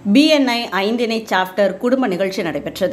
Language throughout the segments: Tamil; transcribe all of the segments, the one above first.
பிஎன்ஐ ஐந்திணை சாப்டர் குடும்ப நிகழ்ச்சி நடைபெற்றது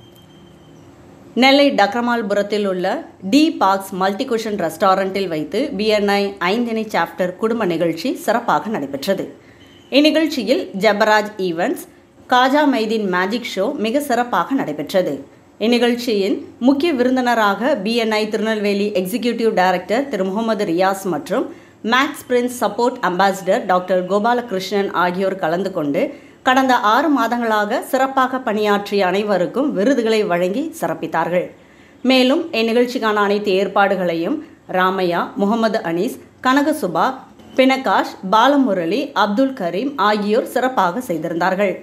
நெல்லை டக்ரமால்புரத்தில் உள்ள டி பார்க்ஸ் மல்டி குஷன் ரெஸ்டாரண்ட்டில் வைத்து பிஎன்ஐ ஐந்திணை சாப்டர் குடும்ப நிகழ்ச்சி சிறப்பாக நடைபெற்றது இந்நிகழ்ச்சியில் Jabaraj events Khaja Maideen magic show மிக சிறப்பாக நடைபெற்றது இந்நிகழ்ச்சியின் முக்கிய விருந்தினராக BNI Tirunelveli executive director Thiru Mohammed Riyaz மற்றும் Max Prince support ambassador doctor Gopalakrishnan ஆகியோர் கலந்து கொண்டு கடந்த ஆறு மாதங்களாக சிறப்பாக பணியாற்றிய அனைவருக்கும் விருதுகளை வழங்கி சிறப்பித்தார்கள் மேலும் இந்நிகழ்ச்சிக்கான அனைத்து ஏற்பாடுகளையும் ராமையா முகமது அனீஸ் கனகசுபா பினகாஷ் பாலமுரளி அப்துல் கரீம் ஆகியோர் சிறப்பாக செய்திருந்தார்கள்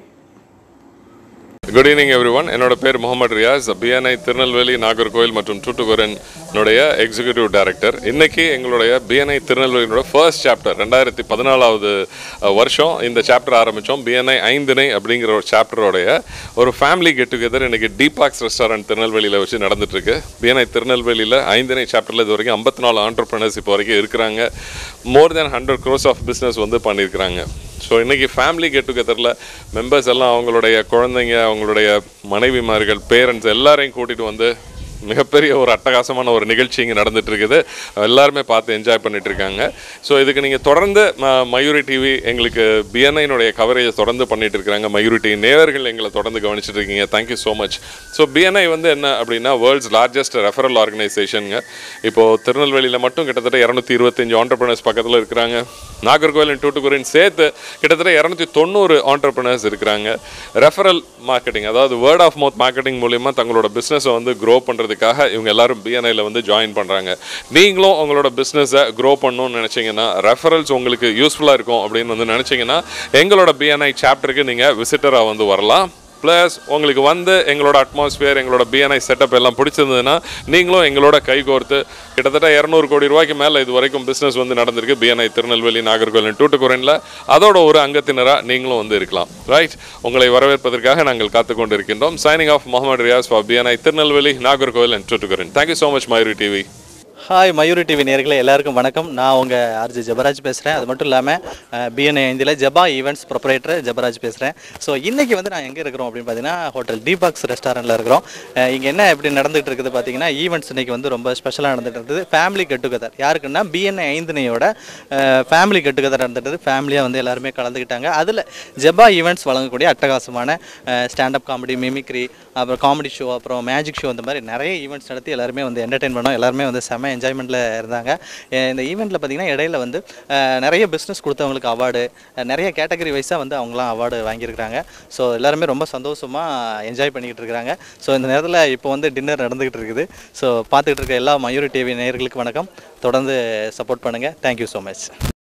குட் ஈவினிங் எவ்ரி ஒன் என்னோட பேர் முகமது ரியாஸ் பிஎன்ஐ திருநெல்வேலி நாகர்கோவில் மற்றும் டூட்டுக்குரனுடைய எக்ஸிகியூட்டிவ் டைரக்டர் இன்னைக்கு எங்களுடைய பிஎன்ஐ திருநெல்வேலியோட ஃபர்ஸ்ட் சாப்டர் ரெண்டாயிரத்தி பதினாலாவது வருஷம் இந்த சாப்டர் ஆரம்பித்தோம் பிஎன்ஐ ஐந்திணை அப்படிங்கிற ஒரு சாப்டரோடைய ஒரு ஃபேமிலி கெட் டுகெதர் இன்னைக்கு டீபாக்ஸ் ரெஸ்டாரண்ட் திருநெல்வேலியில் வச்சு நடந்துட்டு இருக்கு பிஎன்ஐ திருநெல்வேலியில் ஐந்திணை சாப்டரில் இது வரைக்கும் ஐம்பத்தி நாலு ஆண்டர்பிரினர்ஸ் இப்போ வரைக்கும் இருக்கிறாங்க more than hundred crores of business வந்து பண்ணியிருக்கிறாங்க ஸோ இன்றைக்கி ஃபேமிலி கெட் டுகெதரில் மெம்பர்ஸ் எல்லாம் அவங்களுடைய குழந்தைங்க அவங்களுடைய மனைவிமார்கள் பேரண்ட்ஸ் எல்லாரையும் கூட்டிகிட்டு வந்து மிகப்பெரிய ஒரு அட்டகாசமான ஒரு நிகழ்ச்சி இங்கே நடந்துட்டு இருக்குது எல்லாருமே பார்த்து என்ஜாய் பண்ணிட்டு இருக்காங்க ஸோ இதுக்கு நீங்கள் தொடர்ந்து ம- மயூரி டிவி எங்களுக்கு பிஎன்ஐனுடைய கவரேஜை தொடர்ந்து பண்ணிட்டு இருக்காங்க மயூரி டிவி நேயர்கள் எங்களை தொடர்ந்து கவனிச்சிட்டு இருக்கீங்க thank you so much so BNI வந்து என்ன அப்படின்னா வேர்ல்ட்ஸ் லார்ஜஸ்ட் ரெஃபரல் ஆர்கனைசேஷனுங்க இப்போது திருநெல்வேலியில் மட்டும் கிட்டத்தட்ட இரநூத்தி இருபத்தஞ்சு ஆண்டர்பிரினர்ஸ் பக்கத்தில் இருக்கிறாங்க நாகர்கோவில் டூட்டுக்குரின் சேர்த்து கிட்டத்தட்ட இரநூத்தி தொண்ணூறு ஆண்டர்பிரினர்ஸ் இருக்கிறாங்க ரெஃபரல் மார்க்கெட்டிங் அதாவது வேர்ட் ஆஃப் மவுத் மார்க்கெட்டிங் மூலிமா தங்களோட பிஸ்னஸை வந்து க்ரோ பண்ணுறதுக்காக இவங்க எல்லாரும் பிஎன்ஐயில் வந்து ஜாயின் பண்ணுறாங்க நீங்களும் உங்களோட பிஸ்னஸை க்ரோ பண்ணணும்னு நினச்சிங்கன்னா ரெஃபரல்ஸ் உங்களுக்கு யூஸ்ஃபுல்லாக இருக்கும் அப்படின்னு வந்து நினச்சிங்கன்னா எங்களோட பிஎன்ஐ சாப்டருக்கு நீங்கள் விசிட்டராக வந்து வரலாம் ப்ளஸ் உங்களுக்கு வந்து எங்களோட அட்மாஸ்பியர் எங்களோட பிஎன்ஐ செட்டப் எல்லாம் பிடிச்சிருந்ததுன்னா நீங்களும் எங்களோட கைகோர்த்து கிட்டத்தட்ட இரநூறு கோடி ரூபாய்க்கு மேலே இது வரைக்கும் பிஸ்னஸ் வந்து நடந்திருக்கு பிஎன்ஐ திருநெல்வேலி நாகர்கோவில் டூட்டுக்குரனில் அதோட ஒரு அங்கத்தினராக நீங்களும் வந்து இருக்கலாம் ரைட் உங்களை வரவேற்பதற்காக நாங்கள் காத்து கொண்டு இருக்கின்றோம் signing off Mohammed Riyaz for BNI Tirunelveli Nagercoil and Tuticorin thank you so much Mayuri TV hi Mayuri TV நேர்களே எல்லாருக்கும் வணக்கம் நான் உங்கள் ஆர்ஜி ஜபராஜ் பேசுகிறேன் அது மட்டும் இல்லாமல் பிஎன்ஐ ஐந்தில் ஜபா ஈவெண்ட்ஸ் ப்ரொப்ரேட்டர் ஜபராஜ் பேசுகிறேன் ஸோ இன்றைக்கி வந்து நான் எங்கே இருக்கிறோம் அப்படின்னு பார்த்தீங்கன்னா ஹோட்டல் டீபாக்ஸ் ரெஸ்டாரண்ட்டில் இருக்கிறோம் இங்கே என்ன எப்படி நடந்துகிட்டு இருக்குது பார்த்தீங்கன்னா ஈவெண்ட்ஸ் இன்றைக்கி வந்து ரொம்ப ஸ்பெஷலாக நடந்துட்டு இருக்குது ஃபேமிலி கெட் டுகெதர் யாருக்குன்னா பிஎன்ஐ ஐந்தினையோட ஃபேமிலி கெட் டுகெதர் நடந்துட்டு ஃபேமிலியாக வந்து எல்லாருமே கலந்துக்கிட்டாங்க அதில் ஜபா ஈவெண்ட்ஸ் வழங்கக்கூடிய அட்டகாசமான ஸ்டாண்டப் காமெடி மிமிக்ரி அப்புறம் காமெடி ஷோ அப்புறம் மேஜிக் ஷோ இந்த மாதிரி நிறைய ஈவெண்ட்ஸ் நடத்தி எல்லாருமே வந்து என்டர்டெயின் பண்ணோம் எல்லாருமே வந்து செம என்ஜாய்மெண்ட்டில் இருந்தாங்க அஹ் இந்த ஈவெண்ட்டில் பார்த்தீங்கன்னா இடையில வந்து அஹ் நிறைய பிஸ்னஸ் கொடுத்தவங்களுக்கு அவார்டு நிறைய கேட்டகரி வைஸாக வந்து அவங்களாம் அவார்டு வாங்கியிருக்கிறாங்க ஸோ எல்லாருமே ரொம்ப சந்தோஷமாக என்ஜாய் பண்ணிக்கிட்டு இருக்காங்க ஸோ இந்த நேரத்தில் இப்போ வந்து டின்னர் நடந்துக்கிட்டு இருக்குது ஸோ பார்த்துக்கிட்டு இருக்க எல்லா மயூரி டிவி நேயர்களுக்கு வணக்கம் தொடர்ந்து சப்போர்ட் பண்ணுங்கள் தேங்க்யூ ஸோ மச்